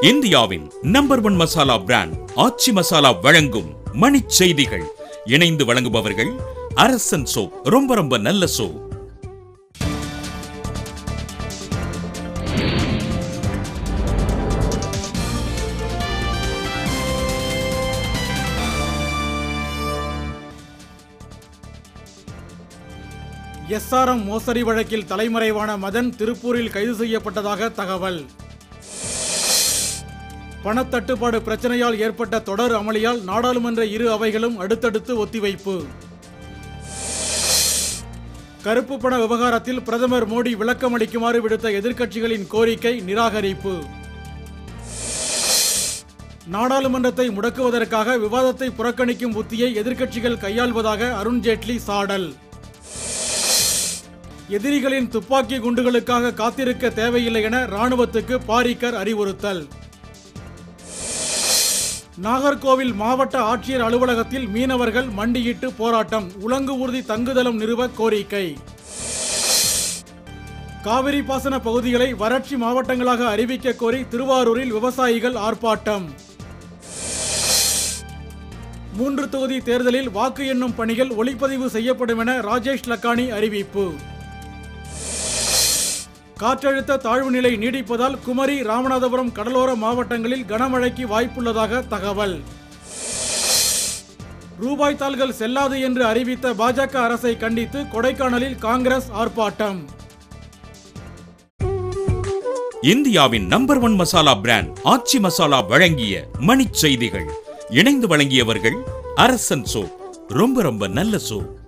இந்தியாவின் number one masala brand Aachi masala வழங்கும் மணிச் செய்திகள் இணைந்து வழங்குபவர்கள் அரசன் சோ ரொம்ப ரொம்ப நல்ல சோ எஸ்ஆர்எம் மோசடி வழக்கில் தலைமறைவான மதன் திருப்பூரில் கைது செய்யப்பட்டதாக தகவல் பணத்தட்டுப்பாடு பிரச்சனையால் ஏற்பட்ட தொடர் அமளியால் நாடாளுமன்ற இரு அவைகளும் அடுத்தடுத்து ஒத்திவைப்பு கருப்பு பண விவகாரத்தில் பிரதமர் மோடி விளக்கம் அளிக்குமாறு விடுத்த எதிர்க்கட்சிகளின் கோரிக்கை நிராகரிப்பு நாடாளுமன்றத்தை முடக்குவதற்காக விவாதத்தை புறக்கணிக்கும் உத்தியை எதிர்க்கட்சிகள் கையாள்வதாக அருண்ஜேட்லி சாடல் எதிரிகளின் துப்பாக்கி குண்டுகளுக்காக காத்திருக்க தேவையில்லை என ராணுவத்துக்கு பாரிக்கர் அறிவுறுத்தல் நாகர்கோவில் மாவட்ட ஆட்சியர் அலுவலகத்தில் மீனவர்கள் மண்டியிட்டு போராட்டம் உலங்கு ஊர்தி தங்குதளம் நிறுவ கோரிக்கை காவிரி பாசன பகுதிகளை வறட்சி மாவட்டங்களாக அறிவிக்க கோரி திருவாரூரில் விவசாயிகள் ஆர்ப்பாட்டம் மூன்று தொகுதி தேர்தலில் வாக்கு எண்ணும் பணிகள் ஒளிப்பதிவு செய்யப்படும் என ராஜேஷ் லக்கானி அறிவிப்பு காற்றழுத்த தாழ்வு நிலை நீடிப்பதால் குமரி ராமநாதபுரம் கடலோர மாவட்டங்களில் கனமழைக்கு வாய்ப்புள்ளதாக தகவல் ரூபாய் தாள்கள் செல்லாது என்று அறிவித்த பாஜக அரசை கண்டித்து கொடைக்கானலில் காங்கிரஸ் ஆர்ப்பாட்டம் இந்தியாவின் number one masala brand Aachi masala வழங்கிய மணிச் செய்திகள் இணைந்து வழங்கியவர்கள் அரசன் சோ ரொம்ப ரொம்ப நல்ல சோ